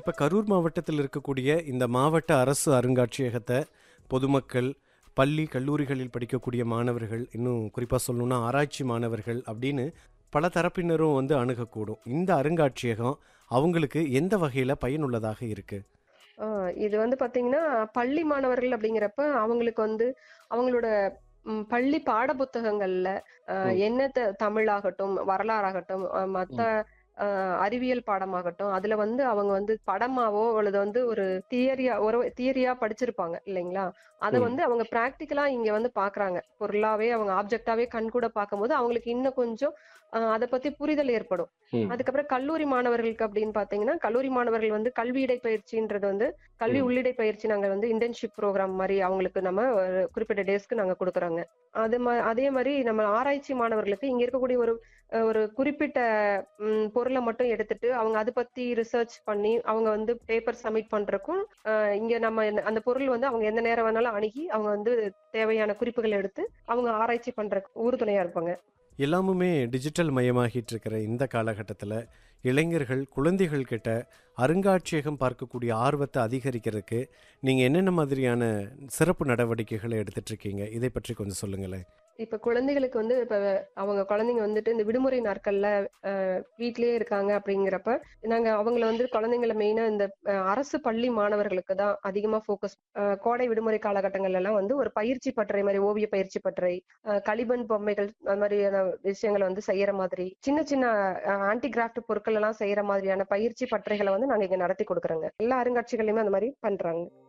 இப்போ கரூர் மாவட்டத்தில் இருக்கக்கூடிய இந்த மாவட்ட அரசு அருங்காட்சியகத்தை பொதுமக்கள் பள்ளி கல்லூரிகளில் படிக்கக்கூடிய மாணவர்கள் இன்னும் குறிப்பாக சொல்லணும்னா ஆராய்ச்சி மாணவர்கள் அப்படின்னு பல தரப்பினரும் வந்து அணுகக்கூடும் இந்த அருங்காட்சியகம் அவங்களுக்கு எந்த வகையில் பயனுள்ளதாக இருக்கு ஆ, இது வந்து பாத்தீங்கன்னா பள்ளி மாணவர்கள் அப்படிங்கிறப்ப அவங்களுக்கு வந்து அவங்களோட ம், பள்ளி பாட புத்தகங்கள்ல ஆ, ம். என்ன த- தமிழாகட்டும் வரலாறாகட்டும் ஆ, மத்த ஆ, அறிவியல் பாடமாகட்டும் அதுல வந்து அவங்க வந்து படமாவோ அல்லது வந்து ஒரு தியரியா ஒரு தியரியா படிச்சிருப்பாங்க இல்லைங்களா அதை ம். வந்து அவங்க பிராக்டிக்கலா இங்க வந்து பாக்குறாங்க பொருளாவே அவங்க ஆப்ஜெக்டாவே கண் கூட பார்க்கும்போது அவங்களுக்கு இன்னும் கொஞ்சம் அதை பத்தி புரிதல் ஏற்படும் ம். அதுக்கப்புறம் கல்லூரி மாணவர்களுக்கு அப்படின்னு பாத்தீங்கன்னா கல்லூரி மாணவர்கள் வந்து கல்வி இடைப்பயிற்சின்றது வந்து கல்வி ம். உள்ளிடை பயிற்சி நாங்க வந்து இன்டர்ன்ஷிப் ப்ரோக்ராம் மாதிரி அவங்களுக்கு நம்ம ஒரு குறிப்பிட்ட டேஸ்க்கு நாங்க கொடுக்குறோங்க அது மா- அதே மாதிரி நம்ம ஆராய்ச்சி மாணவர்களுக்கு இங்க இருக்கக்கூடிய ஒரு அஹ், ஒரு குறிப்பிட்ட ம், பொருளை மட்டும் எடுத்துட்டு அவங்க அதை பத்தி ரிசர்ச் பண்ணி அவங்க வந்து பேப்பர் சப்மிட் பண்றதுக்கும் அஹ், இங்க நம்ம என்ன- அந்த பொருள் வந்து அவங்க எந்த நேரம் வேணாலும் அணுகி அவங்க வந்து தேவையான குறிப்புகள் எடுத்து அவங்க ஆராய்ச்சி பண்ற உறுதுணையா இருப்பாங்க எல்லாமுமே டிஜிட்டல் மயமாகிட்டு இருக்கிற இந்த காலகட்டத்தில் இளைஞர்கள் குழந்தைகள் கிட்ட அருங்காட்சியகம் பார்க்கக்கூடிய ஆர்வத்தை அதிகரிக்கிறதுக்கு நீங்கள் என்னென்ன மாதிரியான சிறப்பு நடவடிக்கைகளை எடுத்துட்டு இருக்கீங்க இதை பற்றி கொஞ்சம் சொல்லுங்களேன் இப்ப குழந்தைகளுக்கு வந்து இப்ப அவங்க குழந்தைங்க வந்துட்டு இந்த விடுமுறை நாட்கள்ல அஹ், வீட்லயே இருக்காங்க அப்படிங்கிறப்ப நாங்க அவங்கள வந்து குழந்தைங்கள மெயினா இந்த அஹ், அரசு பள்ளி மாணவர்களுக்கு தான் அதிகமா ஃபோக்கஸ் கோடை விடுமுறை காலகட்டங்கள்ல எல்லாம் வந்து ஒரு பயிற்சி பட்டறை மாதிரி ஓவிய பயிற்சி பட்டறை அஹ், களிமண் பொம்மைகள் அது மாதிரியான விஷயங்களை வந்து செய்யற மாதிரி சின்ன சின்ன ஆன்டி கிராஃப்ட் பொருட்கள் எல்லாம் செய்யற மாதிரியான பயிற்சி பட்டறைகளை வந்து நாங்க இங்க நடத்தி கொடுக்குறோங்க எல்லா அருங்காட்சிகளையுமே அந்த மாதிரி பண்றாங்க